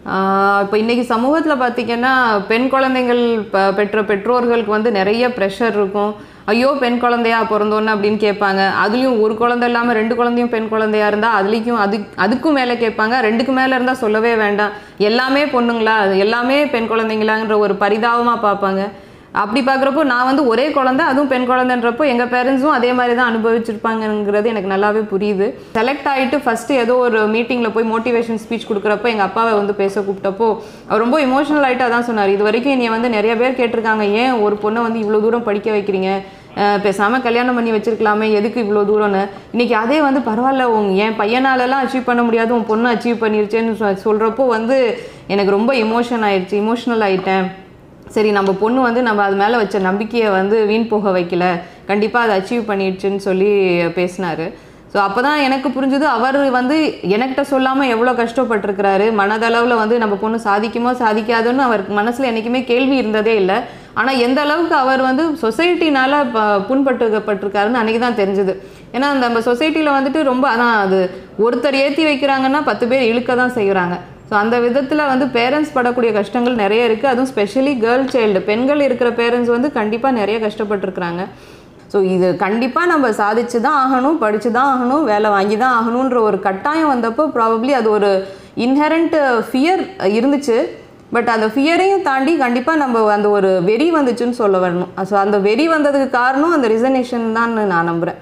இப்போ இன்றைக்கி சமூகத்தில் பார்த்திங்கன்னா பெண் குழந்தைகள் ப- பெற்ற பெற்றோர்களுக்கு வந்து நிறைய ப்ரெஷர் இருக்கும் ஐயோ பெண் குழந்தையா பிறந்தோன்னு அப்படின்னு கேட்பாங்க அதுலேயும் ஒரு குழந்தை இல்லாமல் ரெண்டு குழந்தையும் பெண் குழந்தையா இருந்தால் அதுலேயும் அது அதுக்கும் மேலே கேட்பாங்க ரெண்டுக்கு மேலே இருந்தால் சொல்லவே வேண்டாம் எல்லாமே பொண்ணுங்களா எல்லாமே பெண் குழந்தைங்களாங்கிற ஒரு பரிதாபமாக பார்ப்பாங்க அப்படி பார்க்குறப்போ நான் வந்து ஒரே குழந்தை அதுவும் பெண் குழந்தைன்றப்போ எங்கள் பேரண்ட்ஸும் அதே மாதிரி தான் அனுபவிச்சிருப்பாங்கங்கிறது எனக்கு நல்லாவே புரியுது செலக்ட் ஆகிட்டு ஃபஸ்ட்டு ஏதோ ஒரு மீட்டிங்கில் போய் மோட்டிவேஷன் ஸ்பீச் கொடுக்குறப்போ எங்கள் அப்பாவை வந்து பேச கூப்பிட்டப்போ அவர் ரொம்ப இமோஷனல் ஆகிட்டு அதான் சொன்னார் இது வரைக்கும் என்னை வந்து நிறைய பேர் கேட்டிருக்காங்க ஏன் ஒரு பொண்ணை வந்து இவ்வளோ தூரம் படிக்க வைக்கிறீங்க அஹ் பேசாம கல்யாணம் பண்ணி வச்சிருக்கலாமே எதுக்கு இவ்வளோ தூரம்னு இன்னைக்கு அதே வந்து பரவாயில்ல உங்க என் பையனாலலாம் அச்சீவ் பண்ண முடியாது உன் பொண்ணு அச்சீவ் பண்ணிருச்சேன்னு சொ- சொல்றப்போ வந்து எனக்கு ரொம்ப இமோஷன் ஆயிடுச்சு இமோஷனல் ஆயிட்டேன் சரி நம்ம பொண்ணு வந்து நம்ம அது மேலே வச்ச நம்பிக்கையை வந்து வீண் போக வைக்கல கண்டிப்பாக அதை அச்சீவ் பண்ணிடுச்சுன்னு சொல்லி பேசினாரு ஸோ அப்போ தான் எனக்கு புரிஞ்சுது அவர் வந்து எனக்கிட்ட சொல்லாமல் எவ்வளோ கஷ்டப்பட்டிருக்கிறாரு மனதளவில் வந்து நம்ம பொண்ணு சாதிக்குமோ சாதிக்காதுன்னு அவருக்கு மனசில் என்றைக்குமே கேள்வி இருந்ததே இல்லை ஆனால் எந்த அளவுக்கு அவர் வந்து சொசைட்டினால புண்பட்டுப்பட்டிருக்காருன்னு அன்றைக்கி தான் தெரிஞ்சுது ஏன்னா நம்ம சொசைட்டியில் வந்துட்டு ரொம்ப அதான் அது ஒருத்தர் ஏற்றி வைக்கிறாங்கன்னா பத்து பேர் இழுக்க தான் செய்கிறாங்க ஸோ அந்த விதத்தில் வந்து பேரண்ட்ஸ் படக்கூடிய கஷ்டங்கள் நிறைய இருக்குது அதுவும் ஸ்பெஷலி கேர்ள் சைல்டு பெண்கள் இருக்கிற பேரண்ட்ஸ் வந்து கண்டிப்பாக நிறைய கஷ்டப்பட்டிருக்கிறாங்க ஸோ இது கண்டிப்பாக நம்ம சாதிச்சு தான் ஆகணும் படித்து தான் ஆகணும் வேலை வாங்கி தான் ஆகணுன்ற ஒரு கட்டாயம் வந்தப்போ ப்ராபப்ளி அது ஒரு இன்ஹெரண்ட் ஃபியர் இருந்துச்சு பட் அந்த ஃபியரையும் தாண்டி கண்டிப்பாக நம்ம அந்த ஒரு வெறி வந்துச்சுன்னு சொல்ல வரணும் ஸோ அந்த வெறி வந்ததுக்கு காரணம் அந்த ரிசனேஷன் தான் நான் நம்புகிறேன்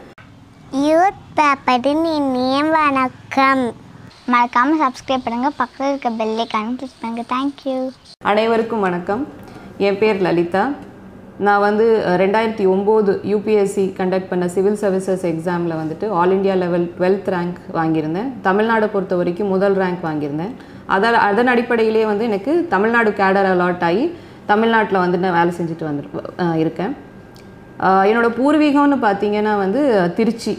யூத் பேப்பரின் இனிய வணக்கம் மறக்காமல் சப்ஸ்கிரைப் பண்ணுங்கள் பக்கத்தில் இருக்க பெல்லைக்கான கிளிக் பண்ணுங்கள் தேங்க்யூ அனைவருக்கும் வணக்கம் என் பேர் லலிதா நான் வந்து அஹ், ரெண்டாயிரத்தி ஒம்போது யூபிஎஸ்சி கண்டக்ட் பண்ண சிவில் சர்வீசஸ் எக்ஸாமில் வந்துட்டு all India level twelfth rank வாங்கியிருந்தேன் தமிழ்நாடை பொறுத்த வரைக்கும் முதல் ரேங்க் வாங்கியிருந்தேன் அதன் அதன் அடிப்படையிலே வந்து எனக்கு தமிழ்நாடு கேடர் அலாட் ஆகி தமிழ்நாட்டில் வந்து நான் வேலை செஞ்சுட்டு வந்து இருக்கேன் ஆஹ் என்னோட பூர்வீகம்னு பார்த்தீங்கன்னா வந்து திருச்சி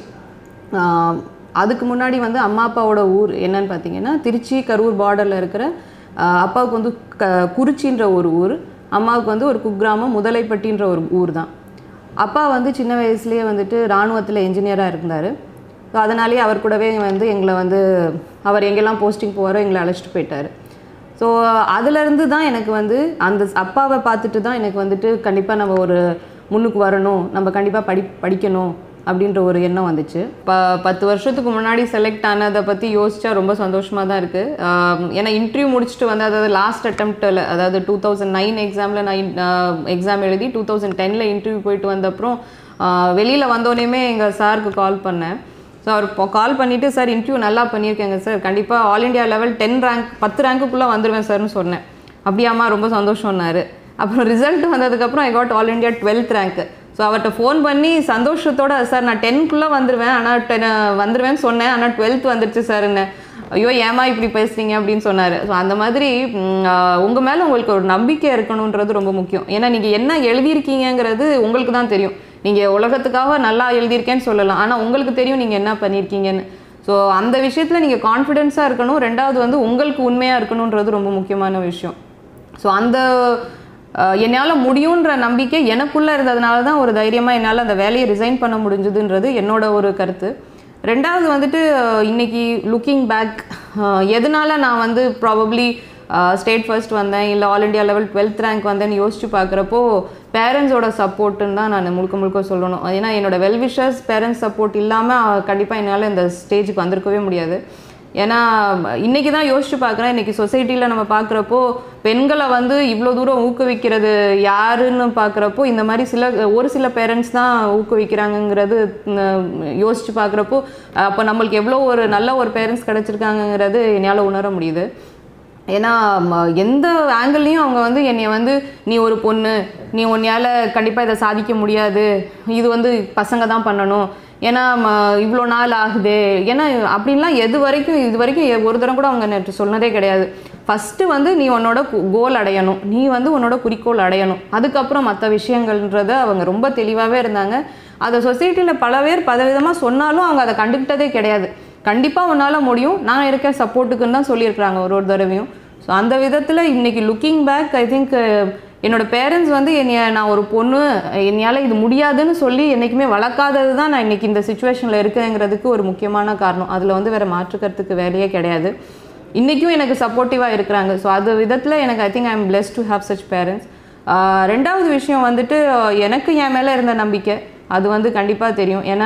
ஆஹ் அதுக்கு முன்னாடி வந்து அம்மா அப்பாவோட ஊர் என்னன்னு பார்த்தீங்கன்னா திருச்சி கரூர் பார்டரில் இருக்கிற ஆஹ் அப்பாவுக்கு வந்து க குறிச்சின்ற ஒரு ஊர் அம்மாவுக்கு வந்து ஒரு குக்கிராமம் முதலைப்பட்டின்ற ஒரு ஊர் தான் அப்பா வந்து சின்ன வயசுலேயே வந்துட்டு இராணுவத்தில் என்ஜினியராக இருந்தார் ஸோ அதனாலேயே அவர் கூடவே வந்து எங்களை வந்து அவர் எங்கெல்லாம் போஸ்டிங் போவாரோ எங்களை அழைச்சிட்டு போயிட்டார் ஸோ அதுலேருந்து தான் எனக்கு வந்து அந்த அப்பாவை பார்த்துட்டு தான் எனக்கு வந்துட்டு கண்டிப்பாக நம்ம ஒரு முன்னுக்கு வரணும் நம்ம கண்டிப்பாக படி படிக்கணும் அப்படின்ற ஒரு எண்ணம் வந்துச்சு இப்போ பத்து வருஷத்துக்கு முன்னாடி செலக்ட் ஆனதை பற்றி யோசிச்சா ரொம்ப சந்தோஷமாக தான் இருக்குது ஏன்னா இன்டர்வியூ முடிச்சுட்டு வந்து அதாவது லாஸ்ட் அட்டம்ப்டில் அதாவது டூ தௌசண்ட் நைன் எக்ஸாமில் நான் எக்ஸாம் எழுதி டூ தௌசண்ட் டெனில் இன்டர்வியூ போயிட்டு வந்த அப்புறம் வெளியில் வந்தோடனேமே எங்கள் சாருக்கு கால் பண்ணேன் ஸோ அவர் இப்போ கால் பண்ணிவிட்டு சார் இன்டர்வியூ நல்லா பண்ணியிருக்கேங்க சார் கண்டிப்பாக all India level ten rank பத்து ரேங்க்குள்ளே வந்துடுவேன் சார்னு சொன்னேன் அப்படியாம்மா ரொம்ப சந்தோஷம்னாரு அப்புறம் ரிசல்ட் வந்ததுக்கப்புறம் I got all India twelfth rank so அவர்கிட்ட ஃபோன் பண்ணி சந்தோஷத்தோட சார் நான் டென்க்குள்ளே வந்துடுவேன் ஆனால் டென் வந்துடுவேன்னு சொன்னேன் ஆனால் டுவெல்த் வந்துருச்சு சார் என்ன ஐயோ ஏமா இப்படி பேசுறீங்க அப்படின்னு சொன்னார் ஸோ அந்த மாதிரி உங்கள் மேலே உங்களுக்கு ஒரு நம்பிக்கை இருக்கணுன்றது ரொம்ப முக்கியம் ஏன்னா நீங்கள் என்ன எழுதியிருக்கீங்கங்கிறது உங்களுக்கு தான் தெரியும் நீங்கள் உலகத்துக்காக நல்லா எழுதியிருக்கேன்னு சொல்லலாம் ஆனால் உங்களுக்கு தெரியும் நீங்கள் என்ன பண்ணியிருக்கீங்கன்னு ஸோ அந்த விஷயத்தில் நீங்கள் கான்ஃபிடென்ஸாக இருக்கணும் ரெண்டாவது வந்து உங்களுக்கு உண்மையாக இருக்கணுன்றது ரொம்ப முக்கியமான விஷயம் ஸோ அந்த என்னால் முடியுன்ற நம்பிக்கை எனக்குள்ளே இருந்ததுனால தான் ஒரு தைரியமாக என்னால் அந்த வேலையை ரிசைன் பண்ண முடிஞ்சுதுன்றது என்னோட ஒரு கருத்து ரெண்டாவது வந்துட்டு அஹ், இன்னைக்கு லுக்கிங் பேக் எதனால நான் வந்து ப்ராபப்ளி ஸ்டேட் ஃபர்ஸ்ட் வந்தேன் இல்லை all India level twelfth rank வந்தேன்னு யோசிச்சு பார்க்குறப்போ பேரண்ட்ஸோட சப்போர்ட்டுன்னு தான் நான் முழுக்க முழுக்க சொல்லணும் ஏன்னா என்னோட வெல்விஷர்ஸ் பேரண்ட்ஸ் சப்போர்ட் இல்லாமல் கண்டிப்பாக என்னால் இந்த ஸ்டேஜுக்கு வந்திருக்கவே முடியாது ஏன்னா இன்னைக்கு தான் யோசிச்சு பார்க்குறேன் இன்னைக்கு சொசைட்டியில் நம்ம பார்க்குறப்போ பெண்களை வந்து இவ்வளோ தூரம் ஊக்குவிக்கிறது யாருன்னு பார்க்குறப்போ இந்த மாதிரி சில ஒரு சில பேரண்ட்ஸ் தான் ஊக்குவிக்கிறாங்கங்கிறது உம், யோசிச்சு பார்க்குறப்போ அப்போ நம்மளுக்கு எவ்வளோ ஒரு நல்ல ஒரு பேரண்ட்ஸ் கிடச்சிருக்காங்கங்கிறது என்னால் உணர முடியுது ஏன்னா ம- எந்த ஆங்கிள்லையும் அவங்க வந்து என்னை வந்து நீ ஒரு பொண்ணு நீ உன்னையால் கண்டிப்பாக இதை சாதிக்க முடியாது இது வந்து பசங்க தான் பண்ணணும் ஏன்னா ம- இவ்வளோ நாள் ஆகுது ஏன்னா அப்படின்லாம் எது வரைக்கும் இது வரைக்கும் எ- ஒரு தரம் கூட அவங்க நேற்று சொன்னதே கிடையாது ஃபஸ்ட்டு வந்து நீ உன்னோட கோல் அடையணும் நீ வந்து உன்னோட குறிக்கோள் அடையணும் அதுக்கப்புறம் மற்ற விஷயங்கள்ன்றத அவங்க ரொம்ப தெளிவாகவே இருந்தாங்க அதை சொசைட்டியில் பல பேர் பலவிதமாக சொன்னாலும் அவங்க அதை கண்டுக்கிட்டதே கிடையாது கண்டிப்பாக உன்னால் முடியும் நான் இருக்கேன் சப்போர்ட்டுக்குன்னு தான் சொல்லியிருக்கிறாங்க ஒரு ஒரு தடவையும் ஸோ அந்த விதத்தில் இன்னைக்கு லுக்கிங் பேக் ஐ திங்க் என்னோட பேரண்ட்ஸ் வந்து என்னைய நான் ஒரு பொண்ணு என்னையால் இது முடியாதுன்னு சொல்லி என்றைக்குமே வளர்க்காதது தான் நான் இன்னைக்கு இந்த சுச்சுவேஷனில் இருக்கேங்கிறதுக்கு ஒரு முக்கியமான காரணம் அதில் வந்து வேறு மாற்றுக்கிறதுக்கு வேலையே கிடையாது இன்றைக்கும் எனக்கு சப்போர்ட்டிவாக இருக்கிறாங்க ஸோ அது விதத்தில் எனக்கு I think I am bless to have such parents ரெண்டாவது விஷயம் வந்துட்டு ஆஹ் எனக்கு என் மேலே இருந்த நம்பிக்கை அது வந்து கண்டிப்பாக தெரியும் ஏன்னா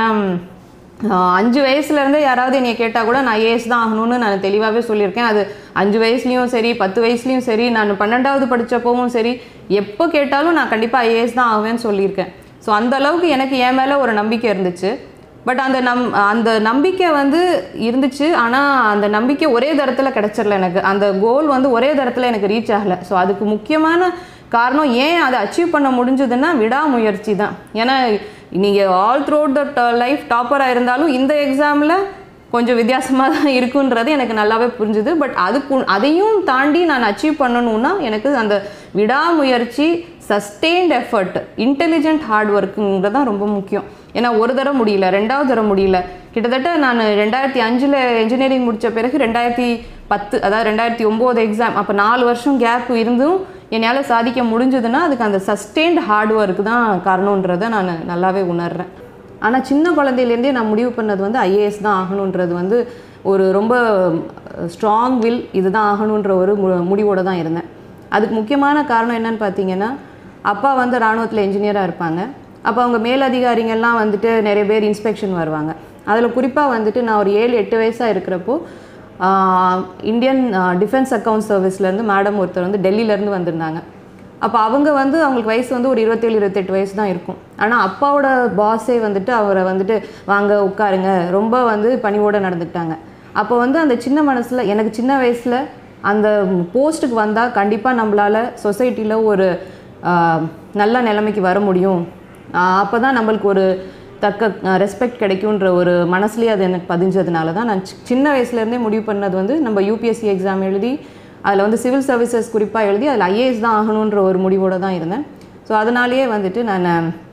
ஆஹ் அஞ்சு வயசுலேருந்தே யாராவது என்னை கேட்டால் கூட நான் ஏஎஸ் தான் ஆகணும்னு நான் தெளிவாகவே சொல்லியிருக்கேன் அது அஞ்சு வயசுலேயும் சரி பத்து வயசுலேயும் சரி நான் பன்னெண்டாவது படித்தப்பவும் சரி எப்போ கேட்டாலும் நான் கண்டிப்பாக ஐஏஎஸ் தான் ஆவேன்னு சொல்லியிருக்கேன் ஸோ அந்த அளவுக்கு எனக்கு என் மேலே ஒரு நம்பிக்கை இருந்துச்சு பட் அந்த நம் அந்த நம்பிக்கை வந்து இருந்துச்சு ஆனால் அந்த நம்பிக்கை ஒரே தரத்தில் கிடச்சிடல எனக்கு அந்த கோல் வந்து ஒரே தரத்தில் எனக்கு ரீச் ஆகலை ஸோ அதுக்கு முக்கியமான காரணம் ஏன் அதை அச்சீவ் பண்ண முடிஞ்சதுன்னா விடாமுயற்சி தான் ஏன்னா நீங்கள் ஆல் த்ரூ த லைஃப் டாப்பராக இருந்தாலும் இந்த எக்ஸாமில் கொஞ்சம் வித்தியாசமாக தான் இருக்குன்றது எனக்கு நல்லாவே புரிஞ்சுது பட் அதுக்கு அதையும் தாண்டி நான் அச்சீவ் பண்ணணும்னா எனக்கு அந்த விடாமுயற்சி சஸ்டெயின்ட் எஃபர்ட் இன்டெலிஜென்ட் ஹார்ட் ஒர்க்குங்கிறது தான் ரொம்ப முக்கியம் ஏன்னா ஒரு தடவை முடியல ரெண்டாவது தடவை முடியல கிட்டத்தட்ட நான் ரெண்டாயிரத்தி அஞ்சில் இன்ஜினியரிங் முடித்த பிறகு ரெண்டாயிரத்தி பத்து அதாவது ரெண்டாயிரத்தி ஒம்பது எக்ஸாம் அப்போ நாலு வருஷம் கேப் இருந்தும் என்னால் சாதிக்க முடிஞ்சதுன்னா அதுக்கு அந்த சஸ்டெயின்ட் ஹார்ட் ஒர்க் தான் காரணன்றதை நான் நல்லாவே உணர்றேன் ஆனால் சின்ன குழந்தையிலேருந்தே நான் முடிவு பண்ணது வந்து ஐஏஎஸ் தான் ஆகணுன்றது வந்து ஒரு ரொம்ப ஸ்ட்ராங் வில் இதுதான் ஆகணுன்ற ஒரு மு முடிவோடு தான் இருந்தேன் அதுக்கு முக்கியமான காரணம் என்னன்னு பார்த்தீங்கன்னா அப்பா வந்து இராணுவத்தில் இன்ஜினியராக இருப்பாங்க அப்போ அவங்க மேலதிகாரிங்கெல்லாம் வந்துட்டு நிறைய பேர் இன்ஸ்பெக்ஷன் வருவாங்க அதில் குறிப்பாக வந்துட்டு நான் ஒரு ஏழு எட்டு வயசாக இருக்கிறப்போ ஆஹ், இந்தியன் டிஃபென்ஸ் அக்கவுண்ட் சர்வீஸ்லேருந்து மேடம் ஒருத்தர் வந்து டெல்லியிலேருந்து வந்திருந்தாங்க அப்போ அவங்க வந்து அவங்களுக்கு வயசு வந்து ஒரு இருபத்தேழு இருபத்தெட்டு வயசு தான் இருக்கும் ஆனால் அப்பாவோட பாஸே வந்துட்டு அவரை வந்துட்டு வாங்க உட்காருங்க ரொம்ப வந்து பணிவோடு நடந்துக்கிட்டாங்க அப்போ வந்து அந்த சின்ன மனசில் எனக்கு சின்ன வயசில் அந்த போஸ்ட்டுக்கு வந்தால் கண்டிப்பாக நம்மளால் சொசைட்டியில் ஒரு ஆஹ், நல்ல நிலைமைக்கு வர முடியும் அப்போ தான் நம்மளுக்கு ஒரு தக்க ரெஸ்பெக்ட் கிடைக்குன்ற ஒரு மனசுலேயே அது எனக்கு பதிஞ்சதுனால தான் நான் சி- சின்ன வயசுலேருந்தே முடிவு பண்ணது வந்து நம்ம யூபிஎஸ்சி எக்ஸாம் எழுதி அதில் வந்து சிவில் சர்வீசஸ் குறிப்பாக எழுதி அதில் ஐஏஎஸ் தான் ஆகணுன்ற ஒரு முடிவோடு தான் இருந்தேன் ஸோ அதனாலேயே வந்துட்டு நான்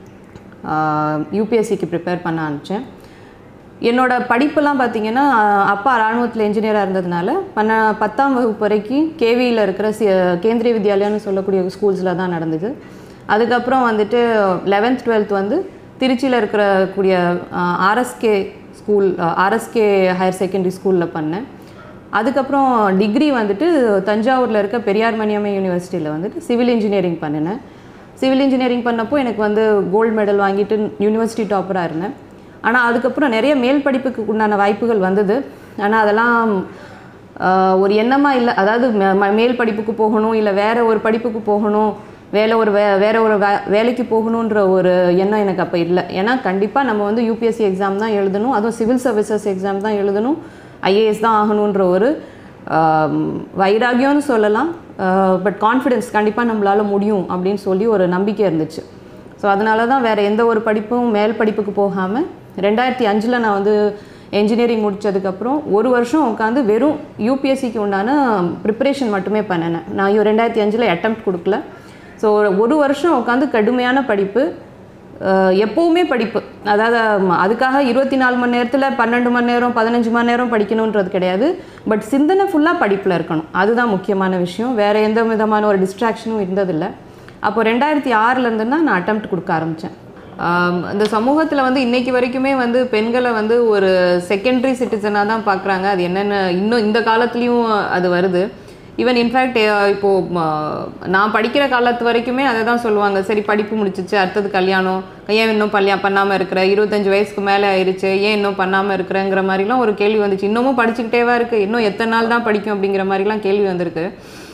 யூபிஎஸ்சிக்கு ப்ரிப்பேர் பண்ண ஆரம்பித்தேன் என்னோட படிப்பெல்லாம் பார்த்தீங்கன்னா ஆஹ், அப்பா இராணுவத்தில் இன்ஜினியராக இருந்ததுனால பண்ண பத்தாம் வகுப்பு வரைக்கும் கேவியில் இருக்கிற சி கேந்திரிய வித்யாலயான்னு சொல்லக்கூடிய ஸ்கூல்ஸில் தான் நடந்தது அதுக்கப்புறம் வந்துட்டு லெவன்த் டுவெல்த் வந்து திருச்சியில் இருக்கிற கூடிய RSK school RSK higher secondary ஸ்கூலில் பண்ணேன் அதுக்கப்புறம் டிகிரி வந்துட்டு தஞ்சாவூரில் இருக்க பெரியார் மணியம்மை யூனிவர்சிட்டியில் வந்துட்டு சிவில் இன்ஜினியரிங் பண்ணினேன் சிவில் இன்ஜினியரிங் பண்ணப்போ எனக்கு வந்து கோல்டு மெடல் வாங்கிட்டு யூனிவர்சிட்டி டாப்பராக இருந்தேன் ஆனால் அதுக்கப்புறம் நிறைய மேல் படிப்புக்கு உண்டான வாய்ப்புகள் வந்தது ஆனால் அதெல்லாம் ஆஹ், ஒரு எண்ணமாக இல்லை அதாவது ம- ம- மேல் படிப்புக்கு போகணும் இல்லை வேற ஒரு படிப்புக்கு போகணும் வேலை ஒரு வே வேற ஒரு வே வேலைக்கு போகணுன்ற ஒரு எண்ணம் எனக்கு அப்போ இல்லை ஏன்னா கண்டிப்பாக நம்ம வந்து யூபிஎஸ்சி எக்ஸாம் தான் எழுதணும் அதுவும் சிவில் சர்வீசஸ் எக்ஸாம் தான் எழுதணும் ஐஏஎஸ் தான் ஆகணுன்ற ஒரு ஆம், வைராகியம்னு சொல்லலாம் பட் கான்ஃபிடென்ஸ் கண்டிப்பாக நம்மளால் முடியும் அப்படின்னு சொல்லி ஒரு நம்பிக்கை இருந்துச்சு ஸோ அதனால தான் வேறு எந்த ஒரு படிப்பும் மேல் படிப்புக்கு போகாமல் ரெண்டாயிரத்தி அஞ்சில் நான் வந்து என்ஜினியரிங் முடித்ததுக்கப்புறம் ஒரு வருஷம் உட்காந்து வெறும் யூபிஎஸ்சிக்கு உண்டான ப்ரிப்பரேஷன் மட்டுமே பண்ணினேன் நான் இ- ரெண்டாயிரத்தி அஞ்சில் அட்டெம்ப்ட் கொடுக்கல ஸோ ஒரு வருஷம் உட்காந்து கடுமையான படிப்பு அஹ், எப்போவுமே படிப்பு அதாவது ம, அதுக்காக இருபத்தி நாலு மணி நேரத்தில் பன்னெண்டு மணி நேரம் பதினஞ்சு மணி நேரம் படிக்கணுன்றது கிடையாது பட் சிந்தனை ஃபுல்லாக படிப்பில் இருக்கணும் அதுதான் முக்கியமான விஷயம் வேறு எந்த விதமான ஒரு டிஸ்ட்ராக்ஷனும் இருந்ததில்லை அப்போ ரெண்டாயிரத்தி ஆறுலேருந்து தான் நான் அட்டெம்ப்ட் கொடுக்க ஆரம்பித்தேன் இந்த சமூகத்தில் வந்து இன்னைக்கு வரைக்குமே வந்து பெண்களை வந்து ஒரு செகண்டரி சிட்டிசனாக தான் பார்க்குறாங்க அது என்னென்ன இன்னும் இந்த காலத்துலேயும் அது வருது ஈவன் இன்ஃபேக்ட் இப்போது ம, நான் படிக்கிற காலத்து வரைக்குமே அதை தான் சொல்லுவாங்க சரி படிப்பு முடிச்சிச்சு அடுத்தது கல்யாணம் ஏன் இன்னும் பல்யா பண்ணாமல் இருக்கிற இருபத்தஞ்சு வயசுக்கு மேலே ஆயிடுச்சு ஏன் இன்னும் பண்ணாமல் இருக்கிறேங்கிற மாதிரிலாம் ஒரு கேள்வி வந்துச்சு இன்னமும் படிச்சுக்கிட்டேவா இருக்குது இன்னும் எத்தனை நாள் தான் படிக்கும் அப்படிங்கிற மாதிரிலாம் கேள்வி வந்திருக்கு